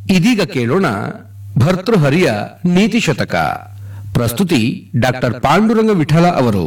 ಇದೀಗ ಕೇಳೋಣ ಭರ್ತೃಹರಿಯ ನೀತಿ ಶತಕ ಪ್ರಸ್ತುತಿ ಡಾಕ್ಟರ್ ಪಾಂಡುರಂಗ ವಿಠಲ ಅವರು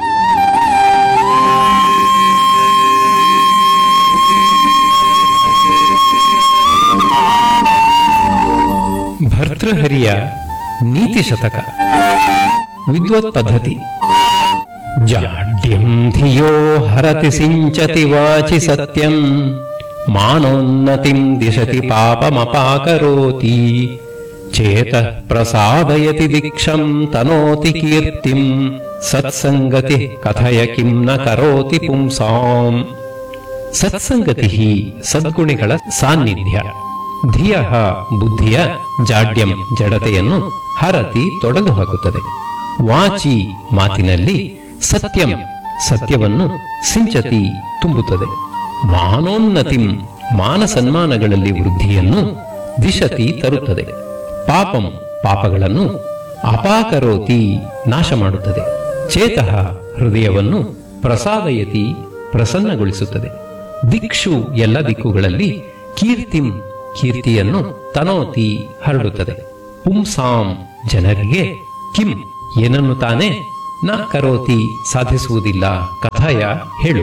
ಭರ್ತೃಹರಿಯ ನೀತಿ ಶತಕ ವಿದ್ವತ್ ಪದ್ಧತಿ ಜಾಡ್ಯಂ ಧಿಯೋ ಹರತಿ ಸಿಂಚತಿ ವಾಚಿ ಸತ್ಯಂ ಮಾನೋನ್ನತಿಂ ದಿಶತಿ ಪಾಪಮಪಾಕರೋತಿ ಚೇತ ಪ್ರಸಾದಯತಿ ದೀಕ್ಷಂ ತನೋತಿ ಕೀರ್ತಿಂ ಸತ್ಸಂಗತಿ ಕಥಯ ಕಿಂ ನ ಕರೋತಿ ಪುಂಸಾಂ ಸತ್ಸಂಗತಿ ಸದ್ಗುಣಿಗಳ ಸಾನ್ನಿಧ್ಯ ಧಿಯ ಬುದ್ಧಿಯ ಜಾಡ್ಯಂ ಜಡತೆಯನ್ನು ಹರತಿ ತೊಡೆದು ಹಾಕುತ್ತದೆ ವಾಚಿ ಮಾತಿನಲ್ಲಿ ಸತ್ಯಂ ಸತ್ಯವನ್ನು ಸಿಂಚತಿ ತುಂಬುತ್ತದೆ ಮಾನೋನ್ನತಿಂ ಮಾನ ಸನ್ಮಾನಗಳಲ್ಲಿ ವೃದ್ಧಿಯನ್ನು ದಿಶತಿ ತರುತ್ತದೆ ಪಾಪಂ ಪಾಪಗಳನ್ನು ಅಪಾಕರೋತಿ ನಾಶ ಮಾಡುತ್ತದೆ ಚೇತಃ ಹೃದಯವನ್ನು ಪ್ರಸಾದಯತಿ ಪ್ರಸನ್ನಗೊಳಿಸುತ್ತದೆ ದಿಕ್ಷು ಎಲ್ಲ ದಿಕ್ಕುಗಳಲ್ಲಿ ಕೀರ್ತಿಂ ಕೀರ್ತಿಯನ್ನು ತನೋತಿ ಹರಡುತ್ತದೆ ಪುಂಸಾಂ ಜನರಿಗೆ ಕಿಂ ಏನನ್ನು ತಾನೇ ನ ಕರೋತಿ ಸಾಧಿಸುವುದಿಲ್ಲ ಕಥಯ ಹೇಳು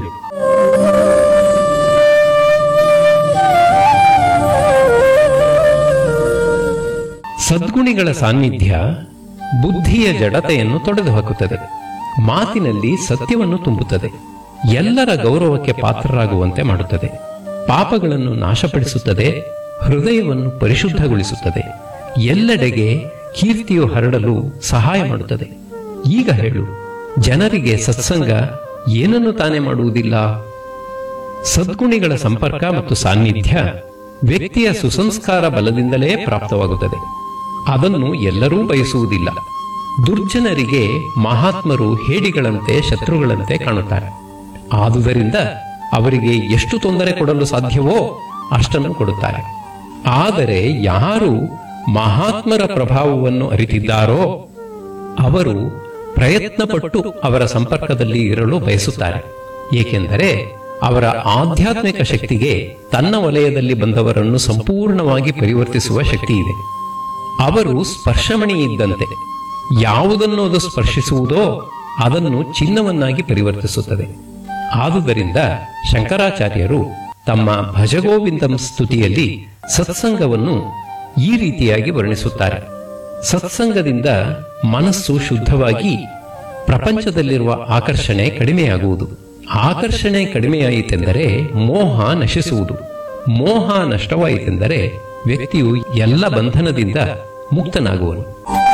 ಸದ್ಗುಣಿಗಳ ಸಾನ್ನಿಧ್ಯ ಬುದ್ಧಿಯ ಜಡತೆಯನ್ನು ತೊಡೆದು ಹಾಕುತ್ತದೆ ಮಾತಿನಲ್ಲಿ ಸತ್ಯವನ್ನು ತುಂಬುತ್ತದೆ ಎಲ್ಲರ ಗೌರವಕ್ಕೆ ಪಾತ್ರರಾಗುವಂತೆ ಮಾಡುತ್ತದೆ ಪಾಪಗಳನ್ನು ನಾಶಪಡಿಸುತ್ತದೆ ಹೃದಯವನ್ನು ಪರಿಶುದ್ಧಗೊಳಿಸುತ್ತದೆ ಎಲ್ಲೆಡೆಗೆ ಕೀರ್ತಿಯು ಹರಡಲು ಸಹಾಯ ಮಾಡುತ್ತದೆ ಈಗ ಹೇಳು ಜನರಿಗೆ ಸತ್ಸಂಗ ಏನನ್ನು ತಾನೇ ಮಾಡುವುದಿಲ್ಲ ಸದ್ಗುಣಿಗಳ ಸಂಪರ್ಕ ಮತ್ತು ಸಾನ್ನಿಧ್ಯ ವ್ಯಕ್ತಿಯ ಸುಸಂಸ್ಕಾರ ಬಲದಿಂದಲೇ ಪ್ರಾಪ್ತವಾಗುತ್ತದೆ ಅದನ್ನು ಎಲ್ಲರೂ ಬಯಸುವುದಿಲ್ಲ ದುರ್ಜನರಿಗೆ ಮಹಾತ್ಮರು ಹೇಡಿಗಳಂತೆ ಶತ್ರುಗಳಂತೆ ಕಾಣುತ್ತಾರೆ ಆದುದರಿಂದ ಅವರಿಗೆ ಎಷ್ಟು ತೊಂದರೆ ಕೊಡಲು ಸಾಧ್ಯವೋ ಅಷ್ಟನ್ನು ಕೊಡುತ್ತಾರೆ ಆದರೆ ಯಾರು ಮಹಾತ್ಮರ ಪ್ರಭಾವವನ್ನು ಅರಿತಿದ್ದಾರೋ ಅವರು ಪ್ರಯತ್ನಪಟ್ಟು ಅವರ ಸಂಪರ್ಕದಲ್ಲಿ ಇರಲು ಬಯಸುತ್ತಾರೆ ಏಕೆಂದರೆ ಅವರ ಆಧ್ಯಾತ್ಮಿಕ ಶಕ್ತಿಗೆ ತನ್ನ ವಲಯದಲ್ಲಿ ಬಂದವರನ್ನು ಸಂಪೂರ್ಣವಾಗಿ ಪರಿವರ್ತಿಸುವ ಶಕ್ತಿ ಇದೆ ಅವರು ಸ್ಪರ್ಶಮಣಿ ಇದ್ದಂತೆ ಯಾವುದನ್ನು ಅದು ಸ್ಪರ್ಶಿಸುವುದೋ ಅದನ್ನು ಚಿನ್ನವನ್ನಾಗಿ ಪರಿವರ್ತಿಸುತ್ತದೆ ಆದುದರಿಂದ ಶಂಕರಾಚಾರ್ಯರು ತಮ್ಮ ಭಜಗೋವಿಂದಂ ಸ್ತುತಿಯಲ್ಲಿ ಸತ್ಸಂಗವನ್ನು ಈ ರೀತಿಯಾಗಿ ವರ್ಣಿಸುತ್ತಾರೆ ಸತ್ಸಂಗದಿಂದ ಮನಸ್ಸು ಶುದ್ಧವಾಗಿ ಪ್ರಪಂಚದಲ್ಲಿರುವ ಆಕರ್ಷಣೆ ಕಡಿಮೆಯಾಗುವುದು ಆಕರ್ಷಣೆ ಕಡಿಮೆಯಾಯಿತೆಂದರೆ ಮೋಹ ನಶಿಸುವುದು ಮೋಹ ನಷ್ಟವಾಯಿತೆಂದರೆ ವ್ಯಕ್ತಿಯು ಎಲ್ಲ ಬಂಧನದಿಂದ ಮುಕ್ತನಾಗುವನು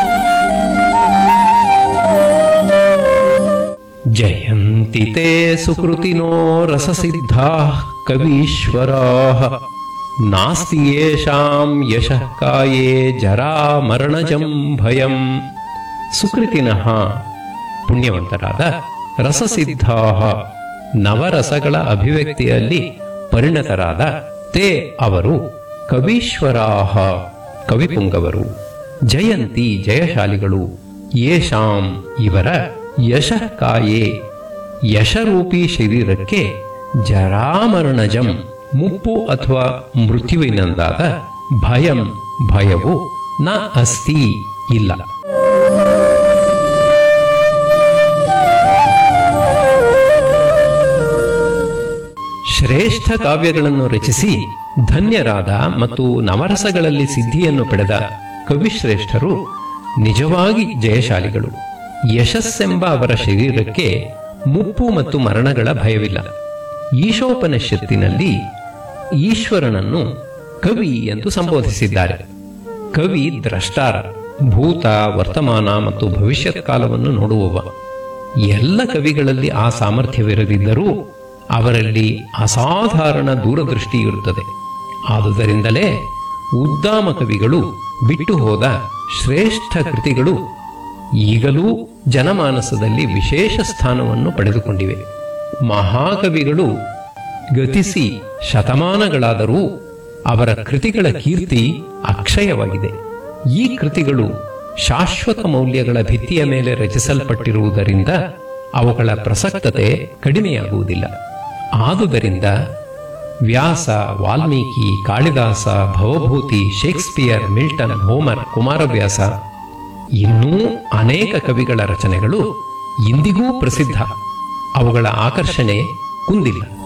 ಜಯಂತಿ ತೇ ಸುಕೃತಿನೋ ರಸಸಿದ್ಧಾ ಕವೀಶ್ವರಾ ನಾಸ್ತಿ ಯೇಷಾಂ ಯಶಃ ಕಾಯೇ ಜರಾ ಮರಣಜಂ ಭಯಂ ಸುಕೃತಿನಃ ಪುಣ್ಯವಂತರಾದ ರಸಸಿದ್ಧಾ ನವರಸಗಳ ಅಭಿವ್ಯಕ್ತಿಯಲ್ಲಿ ಪರಿಣತರಾದ ತೇ ಅವರು ಕವೀಶ್ವರಾಹ ಕವಿಪುಂಗವರು ಜಯಂತಿ ಜಯಶಾಲಿಗಳು ಯೇಷಾಂ ಇವರ ಯಶಃ ಕಾಯೇ ಯಶರೂಪಿ ಶರೀರಕ್ಕೆ ಜರಾಮರಣಜಂ ಮುಪ್ಪು ಅಥವಾ ಮೃತ್ಯುವಿನಿಂದಾದ ಭಯಂ ಭಯವು ನ ಅಸ್ತಿ ಇಲ್ಲ ಶ್ರೇಷ್ಠ ಕಾವ್ಯಗಳನ್ನು ರಚಿಸಿ ಧನ್ಯರಾದ ಮತ್ತು ನವರಸಗಳಲ್ಲಿ ಸಿದ್ಧಿಯನ್ನು ಪಡೆದ ಕವಿಶ್ರೇಷ್ಠರು ನಿಜವಾಗಿ ಜಯಶಾಲಿಗಳು ಯಶಸ್ಸೆಂಬ ಅವರ ಶರೀರಕ್ಕೆ ಮುಪ್ಪು ಮತ್ತು ಮರಣಗಳ ಭಯವಿಲ್ಲ ಈಶೋಪನಿಷತ್ತಿನಲ್ಲಿ ಈಶ್ವರನನ್ನು ಕವಿ ಎಂದು ಸಂಬೋಧಿಸಿದ್ದಾರೆ ಕವಿ ದ್ರಷ್ಟಾರ ಭೂತ ವರ್ತಮಾನ ಮತ್ತು ಭವಿಷ್ಯತ್ ಕಾಲವನ್ನು ನೋಡುವವ ಎಲ್ಲ ಕವಿಗಳಲ್ಲಿ ಆ ಸಾಮರ್ಥ್ಯವಿರದಿದ್ದರೂ ಅವರಲ್ಲಿ ಅಸಾಧಾರಣ ದೂರದೃಷ್ಟಿ ಇರುತ್ತದೆ ಆದುದರಿಂದಲೇ ಉದ್ದಾಮ ಕವಿಗಳು ಬಿಟ್ಟು ಹೋದ ಶ್ರೇಷ್ಠ ಕೃತಿಗಳು ಈಗಲೂ ಜನಮಾನಸದಲ್ಲಿ ವಿಶೇಷ ಸ್ಥಾನವನ್ನು ಪಡೆದುಕೊಂಡಿವೆ ಮಹಾಕವಿಗಳು ಗತಿಸಿ ಶತಮಾನಗಳಾದರೂ ಅವರ ಕೃತಿಗಳ ಕೀರ್ತಿ ಅಕ್ಷಯವಾಗಿದೆ ಈ ಕೃತಿಗಳು ಶಾಶ್ವತ ಮೌಲ್ಯಗಳ ಭಿತ್ತಿಯ ಮೇಲೆ ರಚಿಸಲ್ಪಟ್ಟಿರುವುದರಿಂದ ಅವುಗಳ ಪ್ರಸಕ್ತತೆ ಕಡಿಮೆಯಾಗುವುದಿಲ್ಲ ಆದುದರಿಂದ Vyasa Valmiki Kalidasa Bhavabhuti Shakespeare Milton Homer Kumaravyasa ಇನ್ನೂ ಅನೇಕ ಕವಿಗಳ ರಚನೆಗಳು ಇಂದಿಗೂ ಪ್ರಸಿದ್ಧ ಅವುಗಳ ಆಕರ್ಷಣೆ ಕುಂದಿಲ್ಲ